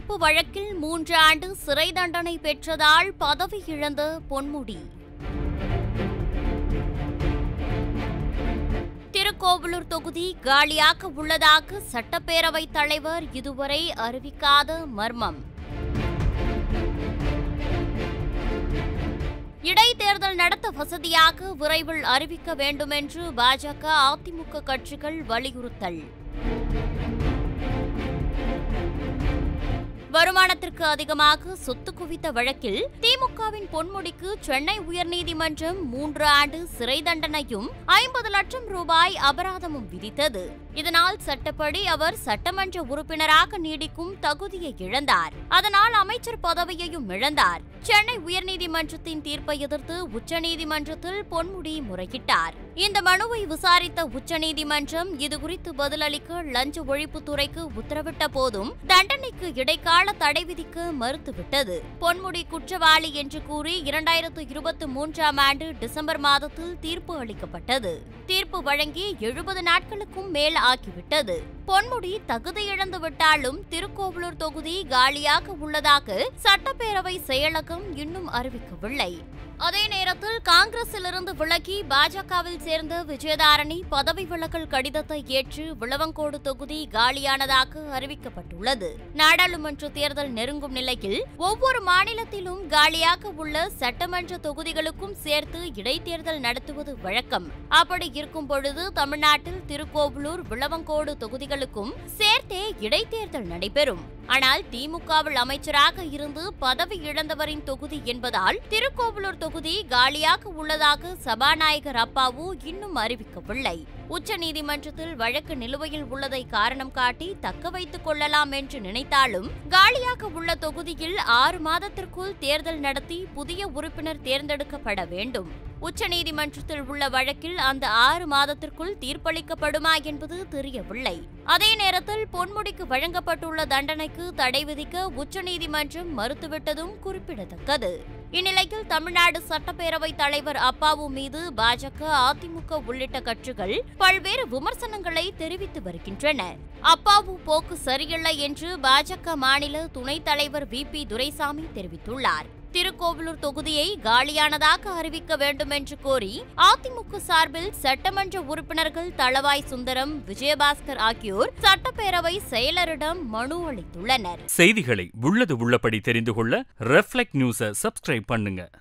அவமதிப்பு வழக்கில் மூன்று ஆண்டு சிறை தண்டனை பெற்றதால் பதவி இழந்த பொன்முடி திருக்கோவலூர் தொகுதி காலியாக உள்ளதாக சட்டப்பேரவைத் தலைவர் இதுவரை அறிவிக்காத மர்மம் இடைத்தேர்தல் நடத்த வசதியாக விரைவில் அறிவிக்க வேண்டுமென்று பாஜக அதிமுக கட்சிகள் வலியுறுத்தல் வருமானத்திற்கு அதிகமாக சொத்து குவித்த வழக்கில் திமுகவின் பொன்முடிக்கு சென்னை உயர்நீதிமன்றம் மூன்று ஆண்டு சிறை தண்டனையும் ஐம்பது லட்சம் ரூபாய் அபராதமும் விதித்தது இதனால் சட்டப்படி அவர் சட்டமன்ற உறுப்பினராக நீடிக்கும் தகுதியை இழந்தார் அதனால் அமைச்சர் பதவியையும் இழந்தார் சென்னை உயர்நீதிமன்றத்தின் தீர்ப்பை எதிர்த்து உச்சநீதிமன்றத்தில் பொன்முடி முறையிட்டார் இந்த மனுவை விசாரித்த உச்சநீதிமன்றம் இதுகுறித்து பதிலளிக்க லஞ்ச ஒழிப்புத்துறைக்கு உத்தரவிட்ட போதும் தண்டனைக்கு இடைக்கால தடை விதிக்க மறுத்துவிட்டது பொன்முடி குற்றவாளி என்று கூறி இரண்டாயிரத்து இருபத்தி மூன்றாம் ஆண்டு டிசம்பர் மாதத்தில் தீர்ப்பு அளிக்கப்பட்டது தீர்ப்பு வழங்கி எழுபது நாட்களுக்கும் மேல் ஆகிவிட்டது பொன்முடி தகுதியிழந்து விட்டாலும் திருக்கோவலூர் தொகுதி காலியாக உள்ளதாக சட்டப்பேரவை செயலகம் இன்னும் அறிவிக்கவில்லை அதே நேரத்தில் காங்கிரசிலிருந்து விலகி பாஜகவில் சேர்ந்த விஜயதாரணி பதவி விலகல் கடிதத்தை ஏற்று விளவங்கோடு தொகுதி காலியானதாக அறிவிக்கப்பட்டுள்ளது நாடாளுமன்ற தேர்தல் நெருங்கும் நிலையில் ஒவ்வொரு மாநிலத்திலும் காலியாக உள்ள சட்டமன்ற தொகுதிகளுக்கும் சேர்த்து இடைத்தேர்தல் நடத்துவது வழக்கம் அப்படி இருக்கும் பொழுது தமிழ்நாட்டில் திருக்கோவலூர் விளவங்கோடு தொகுதிகளுக்கும் சேர்த்தே இடைத்தேர்தல் நடைபெறும் ஆனால் திமுகவில் அமைச்சராக இருந்து பதவி இழந்தவரின் தொகுதி என்பதால் திருக்கோவலூர் தொகுதி காலியாக உள்ளதாக சபாநாயகர் அப்பாவு இன்னும் அறிவிக்கவில்லை உச்சநீதிமன்றத்தில் வழக்கு நிலுவையில் உள்ளதை காரணம் காட்டி தக்க வைத்துக் கொள்ளலாம் என்று நினைத்தாலும் காலியாக உள்ள தொகுதியில் ஆறு மாதத்திற்குள் தேர்தல் நடத்தி புதிய உறுப்பினர் தேர்ந்தெடுக்கப்பட வேண்டும் உச்சநீதிமன்றத்தில் உள்ள வழக்கில் அந்த ஆறு மாதத்திற்குள் தீர்ப்பளிக்கப்படுமா என்பது தெரியவில்லை அதே நேரத்தில் பொன்முடிக்கு வழங்கப்பட்டுள்ள தண்டனைக்கு தடை விதிக்க உச்சநீதிமன்றம் மறுத்துவிட்டதும் குறிப்பிடத்தக்கது இந்நிலையில் தமிழ்நாடு சட்டப்பேரவைத் தலைவர் அப்பாவு மீது பாஜக அதிமுக உள்ளிட்ட கட்சிகள் பல்வேறு விமர்சனங்களை தெரிவித்து வருகின்றன அப்பாவு போக்கு சரியில்லை என்று பாஜக மாநில துணைத் தலைவர் வி பி துரைசாமி தெரிவித்துள்ளார் திருக்கோவிலூர் தொகுதியை காலியானதாக அறிவிக்க வேண்டும் என்று கோரி அதிமுக சார்பில் சட்டமன்ற உறுப்பினர்கள் தளவாய் சுந்தரம் விஜயபாஸ்கர் ஆகியோர் சட்டப்பேரவை செயலரிடம் மனு அளித்துள்ளனர் செய்திகளை உள்ளது உள்ளபடி தெரிந்து கொள்ள ரெஃப்ளெக்ட் நியூஸை சப்ஸ்கிரைப் பண்ணுங்க